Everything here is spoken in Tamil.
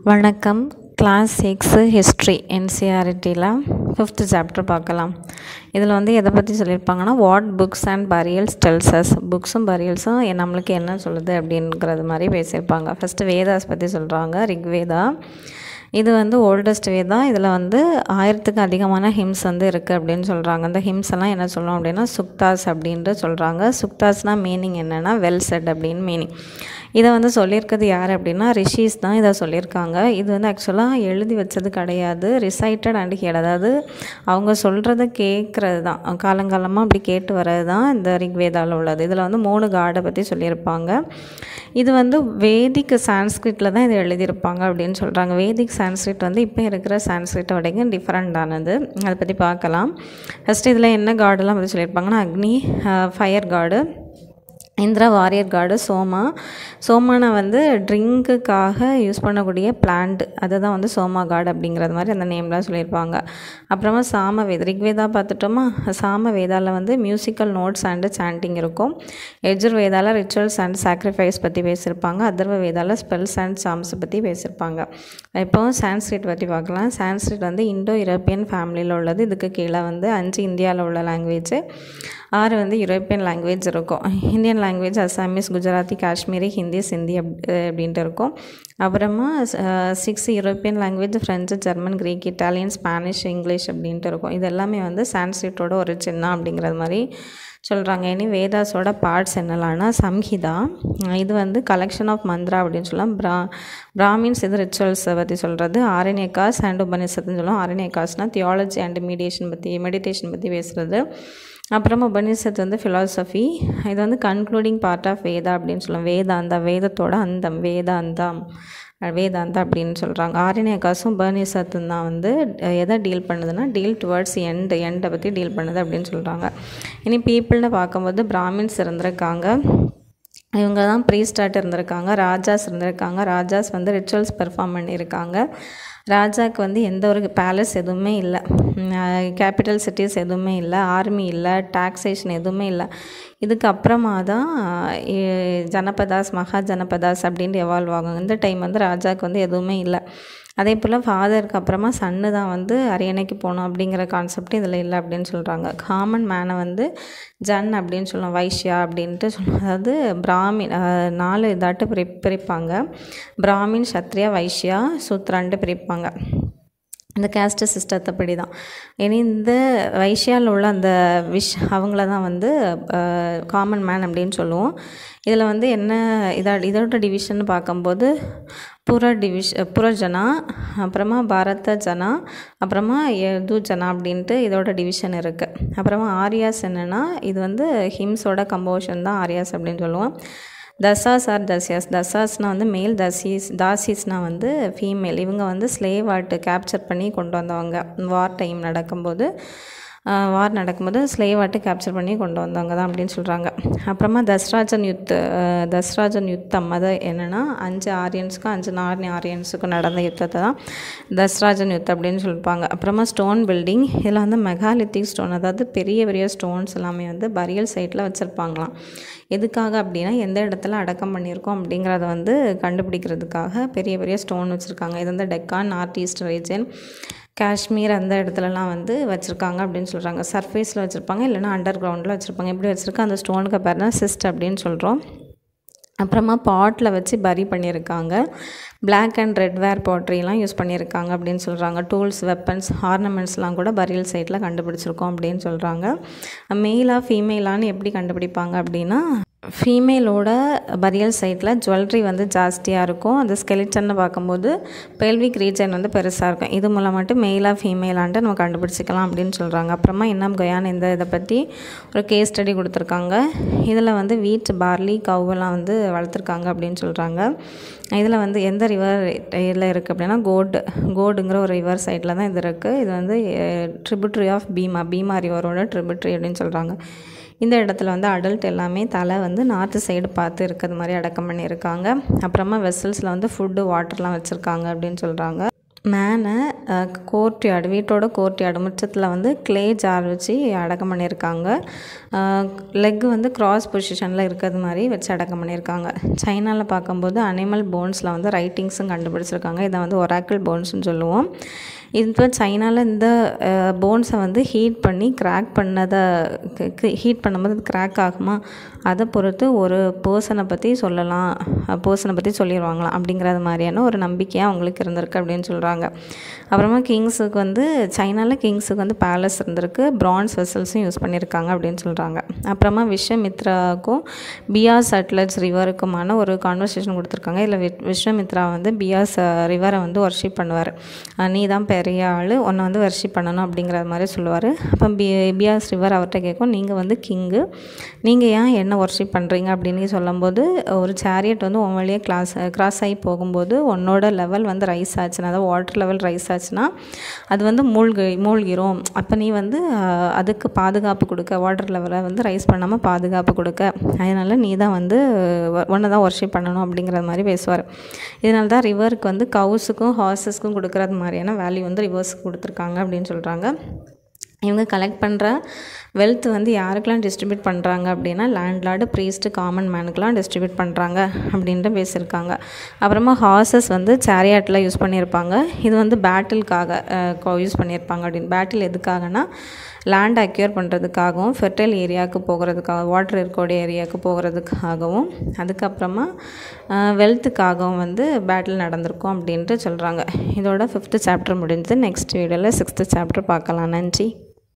வணக்கம் கிளாஸ் சிக்ஸு ஹிஸ்ட்ரி என்சிஆர்டியில் ஃபிஃப்த்து சாப்டர் பார்க்கலாம் இதில் வந்து எதை பற்றி சொல்லியிருப்பாங்கன்னா what books and burials tell us புக்ஸும் பரியல்ஸும் நம்மளுக்கு என்ன சொல்லுது அப்படிங்கிறது மாதிரி பேசியிருப்பாங்க ஃபஸ்ட்டு வேதாஸ் பற்றி சொல்கிறாங்க ரிக்வேதா இது வந்து ஓல்டஸ்ட் வேதா இதில் வந்து ஆயிரத்துக்கு அதிகமான ஹிம்ஸ் வந்து இருக்குது அப்படின்னு சொல்கிறாங்க அந்த ஹிம்ஸ் எல்லாம் என்ன சொல்கிறோம் அப்படின்னா சுக்தாஸ் அப்படின்ட்டு சொல்கிறாங்க சுக்தாஸ்னால் மீனிங் என்னென்னா வெல் செட் அப்படின்னு மீனிங் இதை வந்து சொல்லியிருக்கிறது யார் அப்படின்னா ரிஷிஸ் தான் இதை சொல்லியிருக்காங்க இது வந்து ஆக்சுவலாக எழுதி வச்சது கிடையாது ரிசைட்டட் அண்ட் ஹியர்ட் அதாவது அவங்க சொல்கிறத கேட்குறது தான் காலங்காலமாக அப்படி கேட்டு வர்றது தான் இந்த ரிக்வேதாவில் உள்ளது இதில் வந்து மூணு காடை பற்றி சொல்லியிருப்பாங்க இது வந்து வேதிக் சான்ஸ்கிரிட்டில் தான் இதை எழுதியிருப்பாங்க அப்படின்னு சொல்கிறாங்க வேதிக் சான்ஸ்கிரிட் வந்து இப்போ இருக்கிற சான்ஸ்கிரிட்டை வரைக்கும் டிஃப்ரெண்டானது அதை பற்றி பார்க்கலாம் ஃபஸ்ட்டு இதில் என்ன காடெல்லாம் பற்றி சொல்லியிருப்பாங்கன்னா அக்னி ஃபயர் காடு இந்திரா வாரியர் காடு சோமா சோமானா வந்து ட்ரிங்க்குக்காக யூஸ் பண்ணக்கூடிய பிளான்ட் அதை தான் வந்து சோமா காடு அப்படிங்கிறது மாதிரி அந்த நேம்லாம் சொல்லியிருப்பாங்க அப்புறமா சாம வேத ரிக்வேதா பார்த்துட்டோமா சாம வேதாவில் வந்து மியூசிக்கல் நோட்ஸ் அண்டு சாண்டிங் இருக்கும் எஜுர் வேதாவில் ரிச்சுவல்ஸ் அண்ட் சாக்ரிஃபைஸ் பற்றி பேசியிருப்பாங்க அதர்வ வேதாவில் ஸ்பெல்ஸ் அண்ட் சாம்ஸ் பற்றி பேசியிருப்பாங்க இப்போ சான்ஸ்கிரிட் பற்றி பார்க்கலாம் சான்ஸ்கிரிட் வந்து இண்டோ யூரோப்பியன் ஃபேமிலியில் உள்ளது இதுக்கு கீழே வந்து அஞ்சு இந்தியாவில் உள்ள லாங்குவேஜ் ஆறு வந்து யூரோப்பியன் லாங்குவேஜ் இருக்கும் இந்தியன் லாங்குவேஜ் அசாமீஸ் குஜராத்தி காஷ்மீரி ஹிந்தி சிந்தி அப் அப்படின்ட்டு இருக்கும் அப்புறமா six European language French German Greek Italian Spanish English அப்படின்ட்டு இருக்கும் இது எல்லாமே வந்து சான்ஸ்கிரிட்டோட ஒரு சின்ன அப்படிங்கிறது மாதிரி சொல்கிறாங்க இனி வேதாஸோட பார்ட்ஸ் என்னலான்னா சம்ஹிதா இது வந்து கலெக்ஷன் ஆஃப் மந்த்ரா அப்படின்னு சொல்லலாம் பிரா பிராமின்ஸ் இது ரிச்சுவல்ஸை பற்றி சொல்கிறது ஆரண்யகாஸ் அண்ட் உபனிஷத்துன்னு சொல்லுவோம் ஆரண்யகாஸ்னால் தியாலஜி அண்ட் மீடியேஷன் பற்றி மெடிடேஷன் பற்றி பேசுகிறது அப்புறமா உபனிஷத் வந்து ஃபிலாசபி இது வந்து கன்க்ளூடிங் பார்ட் ஆஃப் வேதா அப்படின்னு சொல்லுவோம் வேதாந்தா வேதத்தோட அந்தம் வேதாந்தம் வேதாந்தா அப்படின்னு சொல்கிறாங்க ஆரண்யகாசும் உபனிஷத்தும் தான் வந்து எதை டீல் பண்ணுதுன்னா டீல் டுவர்ட்ஸ் எண்ட் எண்டை பற்றி டீல் பண்ணுது அப்படின்னு சொல்கிறாங்க இனி பீப்புள்னு பார்க்கும்போது பிராமின்ஸ் இருந்திருக்காங்க இவங்க தான் ப்ரீஸ்டார்ட் இருந்திருக்காங்க ராஜாஸ் இருந்திருக்காங்க ராஜாஸ் வந்து ரிச்சுவல்ஸ் பெர்ஃபார்ம் பண்ணியிருக்காங்க ராஜாவுக்கு வந்து எந்த ஒரு பேலஸ் எதுவுமே இல்லை கேபிட்டல் சிட்டிஸ் எதுவுமே இல்லை ஆர்மி இல்லை டாக்ஸேஷன் எதுவுமே இல்லை இதுக்கு அப்புறமா தான் ஜனபதாஸ் மகா ஜனபதாஸ் அப்படின்ட்டு எவால்வ் ஆகும் இந்த டைம் வந்து ராஜாவுக்கு வந்து எதுவுமே இல்லை அதே போல் ஃபாதருக்கு அப்புறமா சன்னு தான் வந்து அரியணைக்கு போகணும் அப்படிங்கிற கான்செப்ட் இதில் இல்லை அப்படின்னு சொல்கிறாங்க காமன் மேனை வந்து ஜன் அப்படின்னு சொல்லுவோம் வைஷ்யா அப்படின்ட்டு சொல்லுவோம் அதாவது பிராமின் நாலு இதாட்டு பிரி பிரிப்பாங்க பிராமின் சத்ரியா வைஷ்யா சூத்ரான்ட்டு பிரிப்பாங்க இந்த கேஸ்ட் சிஸ்டத்தை படி தான் இனி இந்த வைஷ்யாவில் உள்ள அந்த விஷ் அவங்கள தான் வந்து காமன் மேன் அப்படின்னு சொல்லுவோம் இதில் வந்து என்ன இதா இதோட டிவிஷன் பார்க்கும்போது புற டிவிஷ் புறஜனா அப்புறமா பாரத ஜனா அப்புறமா எது ஜனா அப்படின்ட்டு இதோட டிவிஷன் இருக்குது அப்புறமா ஆரியாஸ் என்னென்னா இது வந்து ஹிம்ஸோட கம்போஷன் தான் ஆரியாஸ் அப்படின்னு சொல்லுவோம் தசாஸ் ஆர் தசியாஸ் தசாஸ்னால் வந்து மேல் தசீஸ் தாசிஸ்னால் வந்து ஃபீமேல் இவங்க வந்து ஸ்லேவ் ஆர்ட்டு கேப்சர் பண்ணி கொண்டு வந்தவங்க வார் டைம் நடக்கும்போது வார் நடக்கும்போது ஸ்லேவ் ஆர்ட்டு கேப்சர் பண்ணி கொண்டு வந்தவங்க தான் அப்படின்னு சொல்கிறாங்க அப்புறமா தஸ்ராஜன் யுத் தஸ்ராஜன் யுத்தம் அது என்னென்னா அஞ்சு ஆரியன்ஸுக்கும் அஞ்சு நார்னி ஆரியன்ஸுக்கும் நடந்த யுத்தத்தை தான் தஸ்ராஜன் யுத்தம் அப்படின்னு சொல்லிப்பாங்க அப்புறமா ஸ்டோன் பில்டிங் இதில் வந்து மெகாலித்திக் ஸ்டோன் அதாவது பெரிய பெரிய ஸ்டோன்ஸ் எல்லாமே வந்து பரியல் சைட்டில் வச்சுருப்பாங்களாம் எதுக்காக அப்படின்னா எந்த இடத்துல அடக்கம் பண்ணியிருக்கோம் அப்படிங்கிறத வந்து கண்டுபிடிக்கிறதுக்காக பெரிய பெரிய ஸ்டோன் வச்சுருக்காங்க இது வந்து Deccan north east region Kashmir அந்த இடத்துலலாம் வந்து வச்சுருக்காங்க அப்படின்னு சொல்கிறாங்க சர்ஃபேஸில் வச்சுருப்பாங்க இல்லைனா அண்டர் கிரவுண்டில் வச்சுருப்பாங்க எப்படி வச்சுருக்கா அந்த ஸ்டோனுக்கு பேர் தான் சிஸ்ட் அப்படின்னு சொல்கிறோம் அப்புறமா பாட்டில் வச்சு பரி பண்ணியிருக்காங்க பிளாக் அண்ட் ரெட் வேர் பாட்ரிலாம் யூஸ் பண்ணியிருக்காங்க அப்படின்னு சொல்கிறாங்க டூல்ஸ் வெப்பன்ஸ் ஆர்னமெண்ட்ஸ்லாம் கூட பரியல் சைட்டில் கண்டுபிடிச்சிருக்கோம் அப்படின்னு சொல்கிறாங்க மெயிலாக ஃபீமேலான்னு எப்படி கண்டுபிடிப்பாங்க அப்படின்னா ஃபீமேலோட பரியல் சைட்டில் ஜுவல்லரி வந்து ஜாஸ்தியாக இருக்கும் அந்த ஸ்கெலிட்டன்னு பார்க்கும்போது பெல்விக் ரீஜன் வந்து பெருசாக இருக்கும் இது மூலம் மட்டும் மெயிலாக ஃபீமேலான்ட்டு நம்ம கண்டுபிடிச்சிக்கலாம் அப்படின்னு சொல்கிறாங்க அப்புறமா இன்னும் கயான் இந்த இதை பற்றி ஒரு கேஸ் ஸ்டடி கொடுத்துருக்காங்க இதில் வந்து வீட் பார்லி கவுவெல்லாம் வந்து வளர்த்துருக்காங்க அப்படின்னு சொல்கிறாங்க இதில் வந்து எந்த ரிவர் இதில் இருக்குது அப்படின்னா கோடு கோடுங்கிற ஒரு ரிவர் சைடில் தான் இது இருக்குது இது வந்து ட்ரிபியூட்ரி ஆஃப் பீமா பீமா ரிவரோட ட்ரிபியூட்ரி அப்படின்னு சொல்கிறாங்க இந்த இடத்துல வந்து அடல்ட் எல்லாமே தலை வந்து நார்த்து சைடு பார்த்து இருக்கிறது மாதிரி அடக்கம் பண்ணியிருக்காங்க அப்புறமா வெசல்ஸில் வந்து ஃபுட்டு வாட்டர்லாம் வச்சுருக்காங்க அப்படின்னு சொல்கிறாங்க மேனை கோர்ட்யார்டு வீட்டோட கோர்ட்யார்டு முற்றத்தில் வந்து க்ளே ஜார் வச்சு அடக்கம் பண்ணியிருக்காங்க லெக் வந்து கிராஸ் பொசிஷனில் இருக்கிறது மாதிரி வச்சு அடக்கம் பண்ணியிருக்காங்க சைனாவில் பார்க்கும்போது அனிமல் போன்ஸில் வந்து ரைட்டிங்ஸும் கண்டுபிடிச்சிருக்காங்க இதை வந்து ஒராக்கிள் போன்ஸ்னு சொல்லுவோம் இப்போ சைனாவில் இந்த போன்ஸை வந்து ஹீட் பண்ணி கிராக் பண்ணதை ஹீட் பண்ணும்போது அது கிராக் ஆகுமா அதை பொறுத்து ஒரு பர்சனை பற்றி சொல்லலாம் பர்சனை பற்றி சொல்லிடுவாங்களாம் அப்படிங்கிறது மாதிரியான ஒரு நம்பிக்கையாக அவங்களுக்கு இருந்திருக்கு அப்படின்னு சொல்கிறாங்க அப்புறமா கிங்ஸுக்கு வந்து சைனாவில் கிங்ஸுக்கு வந்து பேலஸ் இருந்திருக்கு ப்ரான்ஸ் வெசல்ஸும் யூஸ் பண்ணியிருக்காங்க அப்படின்னு சொல்கிறாங்க அப்புறமா விஸ்வமித்ராவுக்கும் பியாஸ் அட்லட்ஸ் ரிவருக்குமான ஒரு கான்வர்சேஷன் கொடுத்துருக்காங்க இதில் வி விஸ்வமித்ரா வந்து பியாஸ் ரிவரை வந்து ஒர்ஷிப் பண்ணுவார் நீ தான் பெரிய ஆள் உன்னை வந்து வர்ஷிப் பண்ணணும் அப்படிங்கிற மாதிரி சொல்லுவார் அப்போ பி பியாஸ் ரிவர் அவர்கிட்ட கேட்கும் நீங்கள் வந்து கிங்கு நீங்கள் ஏன் என்ன ஒர்ஷிப் பண்ணுறீங்க அப்படின்னு சொல்லும்போது ஒரு சேரியட் வந்து உன் வழியாக கிளாஸ் கிராஸ் ஆகி போகும்போது உன்னோட லெவல் வந்து ரைஸ் ஆச்சுன்னா அதாவது வாட்டர் லெவல் ரைஸ் ஆச்சுன்னா அது வந்து மூழ்கி மூழ்கிரும் அப்போ நீ வந்து அதுக்கு பாதுகாப்பு கொடுக்க வாட்டர் லெவலை வந்து ரைஸ் பண்ணாமல் பாதுகாப்பு கொடுக்க அதனால் நீ தான் வந்து ஒன்றை தான் ஒர்ஷிப் பண்ணணும் அப்படிங்கிற மாதிரி பேசுவார் இதனால தான் ரிவருக்கு வந்து கவுஸுக்கும் ஹார்ஸஸ்க்கும் கொடுக்குறது மாதிரியான வேல்யூ வந்து ரிவர்ஸுக்கு கொடுத்துருக்காங்க அப்படின்னு சொல்கிறாங்க இவங்க கலெக்ட் பண்ணுற வெல்த் வந்து யாருக்கெல்லாம் டிஸ்ட்ரிபியூட் பண்ணுறாங்க அப்படின்னா லேண்ட்லார்டு ப்ரீஸ்ட்டு காமன் மேனுக்கெலாம் டிஸ்ட்ரிபியூட் பண்ணுறாங்க அப்படின்ட்டு பேசியிருக்காங்க அப்புறமா ஹார்சஸ் வந்து சேரியாட்டில் யூஸ் பண்ணியிருப்பாங்க இது வந்து பேட்டிலுக்காக யூஸ் பண்ணியிருப்பாங்க அப்படின்னு பேட்டில் எதுக்காகனா லேண்ட் அக்யூர் பண்ணுறதுக்காகவும் ஃபெர்டைல் ஏரியாவுக்கு போகிறதுக்காக வாட்டர் இருக்கக்கூடிய ஏரியாவுக்கு போகிறதுக்காகவும் அதுக்கப்புறமா வெல்த்துக்காகவும் வந்து பேட்டில் நடந்திருக்கும் அப்படின்ட்டு சொல்கிறாங்க இதோட ஃபிஃப்த்து சாப்டர் முடிஞ்சு நெக்ஸ்ட் வீடியோவில் சிக்ஸ்த்து சாப்டர் பார்க்கலாம் நன்றி